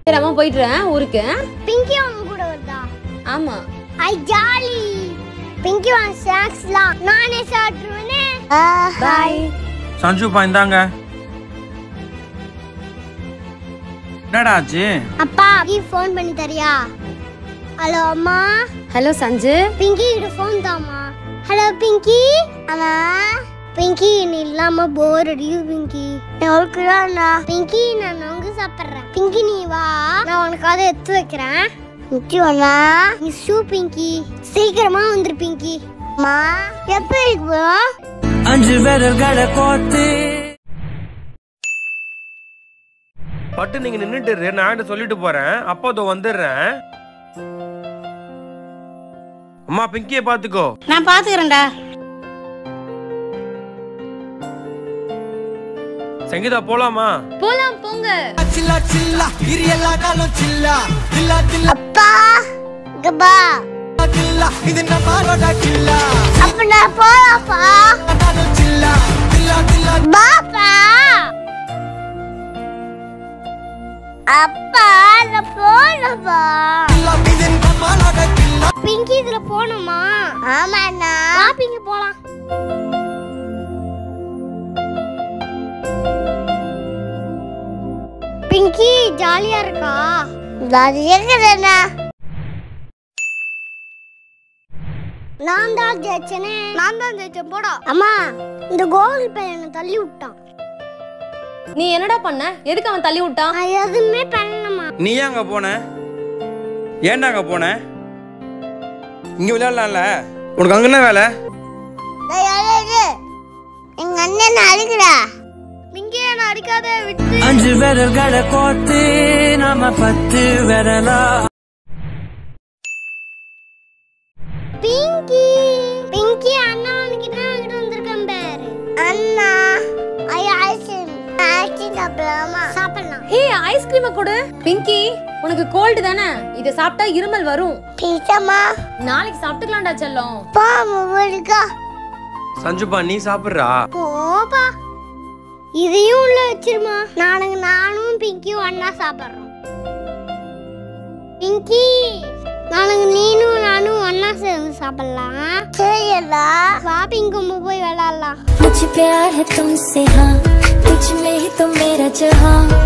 சரி அம்மா போயிட்டுறேன் ஊருக்கு பிங்கி அவங்க கூட வருதா ஆமா ஐ ஜாலி பிங்கி வாங்க ஸ்நாக்ஸ்லாம் நானே சாப்பிட்டுருவேனே பாய் சஞ்சுப்பா இந்தாங்க என்னடா ஆச்சு அப்பா பிங்கி ஃபோன் பண்ணி தரியா ஹலோ அம்மா ஹலோ சஞ்சு பிங்கி கிட்ட ஃபோன் தாம்மா ஹலோ பிங்கி அம்மா பிங்கி நீ இல்லாம போர் அடிக்குது பிங்கி ஒழுக்குறாண்ணா பிங்கி நான் நொங்கு சாப்பிட்றேன் பிங்கி நீ வா நான் உனக்காக எடுத்து வைக்கிறேன் நிச்சயம்ண்ணா நீ ஷூ பிங்கி சீக்கிரமா வந்துரு பிங்கி அம்மா எப்போ இருக்கு அஞ்சு விரல்களை கோத்து பட்டு நீங்க நின்னுட்டு இரு, நான் கிட்ட சொல்லிட்டு போறேன் அப்போ அதோ வந்துடுறேன் அம்மா பிங்கிய பாத்துக்கோ நான் பாத்துக்கிறேன்டா சங்கீதா போலாமா போலாம் போங்க சில்லா சில்லா இது எல்லா நாளும் சில்லா சில்லா சில்லா அப்பா கபா சில்லா இது நம்மளோட சில்லா அப்ப நான் போலாப்பா நாளும் சில்லா சில்லா சில்லா பாப்பா அப்பா நான் போலப்பா சில்லா இது நம்மளோட சில்லா பிங்கி இதுல போகணுமா ஆமாண்ணா வா பிங்கி போலாம் பிங்கி ஜாலியா இருக்கா ஜாலியா இருக்குதுண்ணா நான் தான் ஜெயிச்சனே நான் தான் ஜெயிச்சேன் போடா அம்மா இந்த கோகுல் பையன் என்னை தள்ளி விட்டான் நீ என்னடா பண்ண எதுக்கு அவன் தள்ளி விட்டான் நான் எதுவுமே பண்ணலம்மா நீ ஏன் அங்க போன ஏன்டா அங்க போன இங்க விளையாடலாம்ல உனக்கு அங்க என்ன வேலை எங்க அண்ணன் அழுகுறா பிங்கி என்ன அடிக்காத விட்டு அஞ்சு விரல்களை கோத்து நாம பத்து விரலா பிங்கி பிங்கி அண்ணா உனக்கிட்ட அங்கிட்டு வந்திருக்கேன் பாரு அண்ணா ஐயா ஐஸ்கிரீம் ஐஸ்கிரீம் சாப்பிடலாமா சாப்பிடலாம் ஹே ஐஸ்கிரீமை கொடு பிங்கி உனக்கு கோல்டு தானே இதை சாப்பிட்டா இருமல் வரும் பீசமா நாளைக்கு சாப்பிட்டுக்கலாம்டா செல்லம் பா முருகா சஞ்சுப்பா நீ சாப்பிடுறா போப்பா இதையும் உள்ள வச்சிருமா நாளைக்கு நானும் பிங்கியும் ஒண்ணா சாப்பிடுறோம் பிங்கி நாளைக்கு நீனும் நானும் ஒண்ணா சேர்ந்து சாப்பிடலாம் சரியா வா பிங்கும் போய் விளையாடலாம் मुझे प्यार है तुमसे हाँ तुझ में ही तो मेरा जहाँ